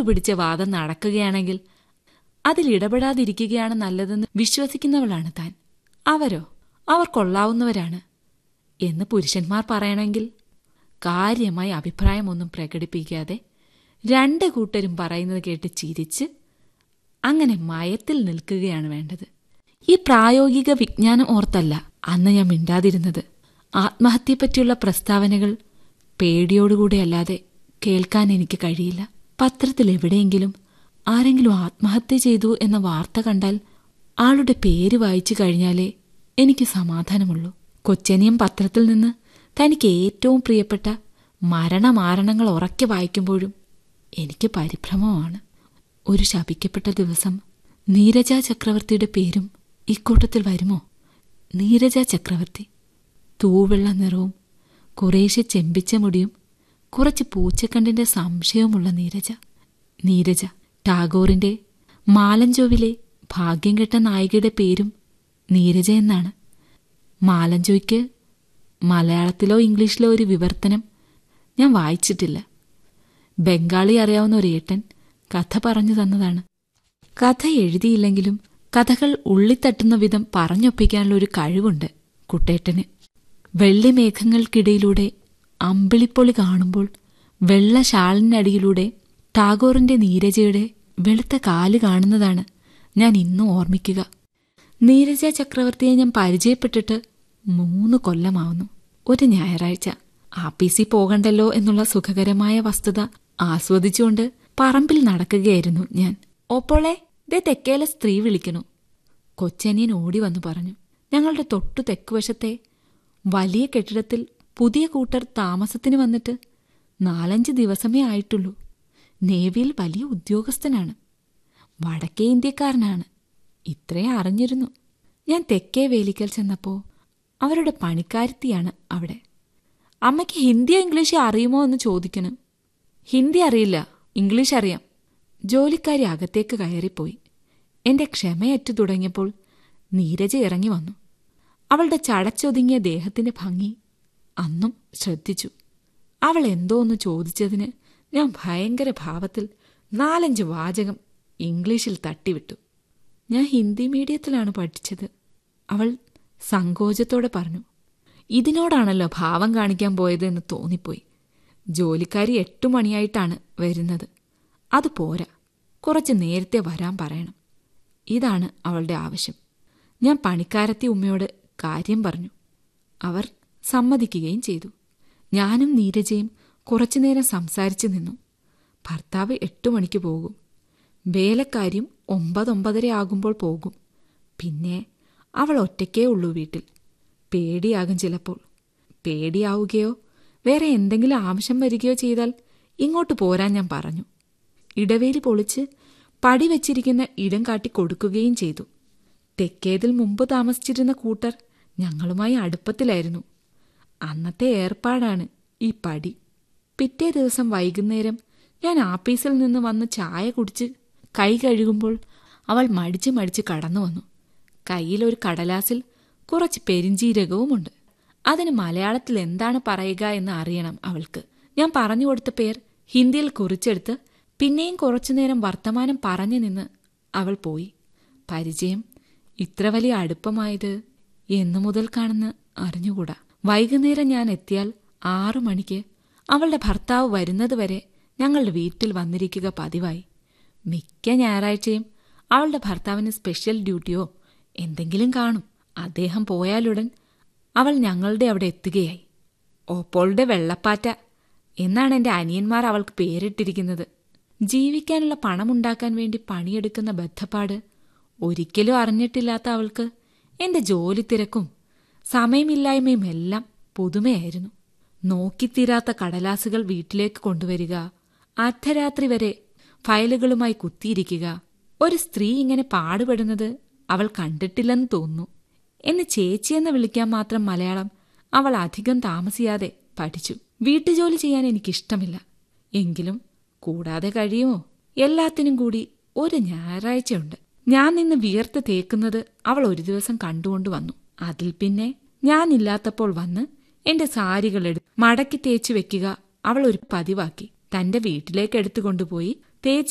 പിടിച്ച വാദം നടക്കുകയാണെങ്കിൽ അതിൽ ഇടപെടാതിരിക്കുകയാണ് നല്ലതെന്ന് വിശ്വസിക്കുന്നവളാണ് താൻ അവരോ അവർ കൊള്ളാവുന്നവരാണ് എന്ന് പുരുഷന്മാർ പറയണമെങ്കിൽ കാര്യമായി അഭിപ്രായമൊന്നും പ്രകടിപ്പിക്കാതെ രണ്ട് കൂട്ടരും പറയുന്നത് കേട്ട് ചിരിച്ച് അങ്ങനെ മയത്തിൽ നിൽക്കുകയാണ് വേണ്ടത് ഈ പ്രായോഗിക വിജ്ഞാനം ഓർത്തല്ല അന്ന് ഞാൻ മിണ്ടാതിരുന്നത് ആത്മഹത്യയെപ്പറ്റിയുള്ള പ്രസ്താവനകൾ പേടിയോടുകൂടെ അല്ലാതെ കേൾക്കാൻ എനിക്ക് കഴിയില്ല പത്രത്തിൽ എവിടെയെങ്കിലും ആരെങ്കിലും ആത്മഹത്യ ചെയ്തു എന്ന വാർത്ത കണ്ടാൽ ആളുടെ പേര് വായിച്ചു കഴിഞ്ഞാലേ എനിക്ക് സമാധാനമുള്ളൂ കൊച്ചനിയം പത്രത്തിൽ നിന്ന് തനിക്ക് ഏറ്റവും പ്രിയപ്പെട്ട മരണമാരണങ്ങൾ ഉറക്കെ വായിക്കുമ്പോഴും എനിക്ക് പരിഭ്രമമാണ് ഒരു ശപിക്കപ്പെട്ട ദിവസം നീരജ ചക്രവർത്തിയുടെ പേരും ഇക്കൂട്ടത്തിൽ വരുമോ നീരജ ചക്രവർത്തി തൂവെള്ള നിറവും കുറേശ്ശെ ചെമ്പിച്ച മുടിയും കുറച്ച് പൂച്ചക്കണ്ടിന്റെ സംശയവുമുള്ള നീരജ നീരജ ടാഗോറിന്റെ മാലഞ്ചോവിലെ ഭാഗ്യം കെട്ട നായികയുടെ പേരും നീരജ എന്നാണ് മാലഞ്ചോയ്ക്ക് മലയാളത്തിലോ ഇംഗ്ലീഷിലോ ഒരു വിവർത്തനം ഞാൻ വായിച്ചിട്ടില്ല ബംഗാളി അറിയാവുന്ന ഒരു ഏട്ടൻ കഥ പറഞ്ഞു തന്നതാണ് കഥ എഴുതിയില്ലെങ്കിലും കഥകൾ ഉള്ളിത്തട്ടുന്ന വിധം പറഞ്ഞൊപ്പിക്കാനുള്ള ഒരു കഴിവുണ്ട് കുട്ടേട്ടന് വെള്ളിമേഘങ്ങൾക്കിടയിലൂടെ അമ്പിളിപ്പൊളി കാണുമ്പോൾ വെള്ള ഷാളിനടിയിലൂടെ ടാഗോറിന്റെ നീരജയുടെ വെളുത്ത കാല് കാണുന്നതാണ് ഞാൻ ഇന്നും ഓർമ്മിക്കുക നീരജ ചക്രവർത്തിയെ ഞാൻ പരിചയപ്പെട്ടിട്ട് മൂന്ന് കൊല്ലമാവുന്നു ഒരു ഞായറാഴ്ച ആപ്പീസിൽ പോകണ്ടല്ലോ എന്നുള്ള സുഖകരമായ വസ്തുത ആസ്വദിച്ചുകൊണ്ട് പറമ്പിൽ നടക്കുകയായിരുന്നു ഞാൻ ഓപ്പോളെ ദേ തെക്കേലെ സ്ത്രീ വിളിക്കണു കൊച്ചനിയൻ ഓടി വന്നു പറഞ്ഞു ഞങ്ങളുടെ തൊട്ടു തെക്കുവശത്തെ വലിയ കെട്ടിടത്തിൽ പുതിയ കൂട്ടർ താമസത്തിന് വന്നിട്ട് നാലഞ്ച് ദിവസമേ ആയിട്ടുള്ളൂ നേവിയിൽ വലിയ ഉദ്യോഗസ്ഥനാണ് വടക്കേ ഇന്ത്യക്കാരനാണ് ഇത്രയും അറിഞ്ഞിരുന്നു ഞാൻ തെക്കേ വേലിക്കൽ ചെന്നപ്പോ അവരുടെ പണിക്കാരത്തിയാണ് അവിടെ അമ്മയ്ക്ക് ഹിന്ദിയോ ഇംഗ്ലീഷോ അറിയുമോ എന്ന് ചോദിക്കണു ഹിന്ദി അറിയില്ല ഇംഗ്ലീഷ് അറിയാം ജോലിക്കാരി അകത്തേക്ക് കയറിപ്പോയി എന്റെ ക്ഷമയറ്റു തുടങ്ങിയപ്പോൾ നീരജ ഇറങ്ങി വന്നു അവളുടെ ചടച്ചൊതുങ്ങിയ ദേഹത്തിന്റെ ഭംഗി അന്നും ശ്രദ്ധിച്ചു അവൾ എന്തോ ഒന്ന് ചോദിച്ചതിന് ഞാൻ ഭയങ്കര ഭാവത്തിൽ നാലഞ്ച് വാചകം ഇംഗ്ലീഷിൽ തട്ടിവിട്ടു ഞാൻ ഹിന്ദി മീഡിയത്തിലാണ് പഠിച്ചത് അവൾ സങ്കോചത്തോടെ പറഞ്ഞു ഇതിനോടാണല്ലോ ഭാവം കാണിക്കാൻ പോയത് എന്ന് തോന്നിപ്പോയി ജോലിക്കാരി എട്ടു മണിയായിട്ടാണ് വരുന്നത് അത് പോരാ കുറച്ച് നേരത്തെ വരാൻ പറയണം ഇതാണ് അവളുടെ ആവശ്യം ഞാൻ പണിക്കാരത്തി ഉമ്മയോട് കാര്യം പറഞ്ഞു അവർ സമ്മതിക്കുകയും ചെയ്തു ഞാനും നീരജയും കുറച്ചുനേരം സംസാരിച്ചു നിന്നു ഭർത്താവ് എട്ടു മണിക്ക് പോകും വേലക്കാരിയും ഒമ്പതൊമ്പതര ആകുമ്പോൾ പോകും പിന്നെ അവൾ ഒറ്റയ്ക്കേ ഉള്ളൂ വീട്ടിൽ പേടിയാകും ചിലപ്പോൾ പേടിയാവുകയോ വേറെ എന്തെങ്കിലും ആവശ്യം വരികയോ ചെയ്താൽ ഇങ്ങോട്ട് പോരാൻ ഞാൻ പറഞ്ഞു ഇടവേലി പൊളിച്ച് പടി വെച്ചിരിക്കുന്ന ഇടം കാട്ടി കൊടുക്കുകയും ചെയ്തു തെക്കേതിൽ മുമ്പ് താമസിച്ചിരുന്ന കൂട്ടർ ഞങ്ങളുമായി അടുപ്പത്തിലായിരുന്നു അന്നത്തെ ഏർപ്പാടാണ് ഈ പടി പിറ്റേ ദിവസം വൈകുന്നേരം ഞാൻ ആപ്പീസിൽ നിന്ന് വന്ന് ചായ കുടിച്ച് കൈ കഴുകുമ്പോൾ അവൾ മടിച്ച് മടിച്ച് കടന്നു വന്നു കയ്യിലൊരു കടലാസിൽ കുറച്ച് പെരിഞ്ചീരകവുമുണ്ട് അതിന് മലയാളത്തിൽ എന്താണ് പറയുക എന്ന് അറിയണം അവൾക്ക് ഞാൻ പറഞ്ഞു കൊടുത്ത പേർ ഹിന്ദിയിൽ കുറിച്ചെടുത്ത് പിന്നെയും കുറച്ചുനേരം വർത്തമാനം പറഞ്ഞു നിന്ന് അവൾ പോയി പരിചയം ഇത്ര വലിയ അടുപ്പമായത് എന്നു മുതൽക്കാണെന്ന് അറിഞ്ഞുകൂടാ വൈകുന്നേരം ഞാൻ എത്തിയാൽ ആറു മണിക്ക് അവളുടെ ഭർത്താവ് വരുന്നതുവരെ ഞങ്ങളുടെ വീട്ടിൽ വന്നിരിക്കുക പതിവായി മിക്ക ഞായറാഴ്ചയും അവളുടെ ഭർത്താവിന് സ്പെഷ്യൽ ഡ്യൂട്ടിയോ എന്തെങ്കിലും കാണും അദ്ദേഹം പോയാലുടൻ അവൾ ഞങ്ങളുടെ അവിടെ എത്തുകയായി ഓപ്പോളുടെ വെള്ളപ്പാറ്റ എന്നാണ് എന്റെ അനിയന്മാർ അവൾക്ക് പേരിട്ടിരിക്കുന്നത് ജീവിക്കാനുള്ള പണമുണ്ടാക്കാൻ വേണ്ടി പണിയെടുക്കുന്ന ബദ്ധപ്പാട് ഒരിക്കലും അറിഞ്ഞിട്ടില്ലാത്ത അവൾക്ക് എന്റെ ജോലി തിരക്കും സമയമില്ലായ്മയും എല്ലാം പുതുമയായിരുന്നു നോക്കിത്തീരാത്ത കടലാസുകൾ വീട്ടിലേക്ക് കൊണ്ടുവരിക അർദ്ധരാത്രി വരെ ഫയലുകളുമായി കുത്തിയിരിക്കുക ഒരു സ്ത്രീ ഇങ്ങനെ പാടുപെടുന്നത് അവൾ കണ്ടിട്ടില്ലെന്ന് തോന്നുന്നു എന്നെ ചേച്ചിയെന്ന് വിളിക്കാൻ മാത്രം മലയാളം അവൾ അധികം താമസിയാതെ പഠിച്ചു വീട്ടുജോലി ചെയ്യാൻ എനിക്കിഷ്ടമില്ല എങ്കിലും കൂടാതെ കഴിയുമോ എല്ലാത്തിനും കൂടി ഒരു ഞായറാഴ്ചയുണ്ട് ഞാൻ നിന്ന് വിയർത്ത് തേക്കുന്നത് അവൾ ഒരു ദിവസം കണ്ടുകൊണ്ട് വന്നു അതിൽ പിന്നെ ഞാനില്ലാത്തപ്പോൾ വന്ന് എന്റെ സാരികളെടു മടക്കി തേച്ചു വെക്കുക അവൾ ഒരു പതിവാക്കി തന്റെ വീട്ടിലേക്ക് എടുത്തുകൊണ്ടുപോയി തേച്ച്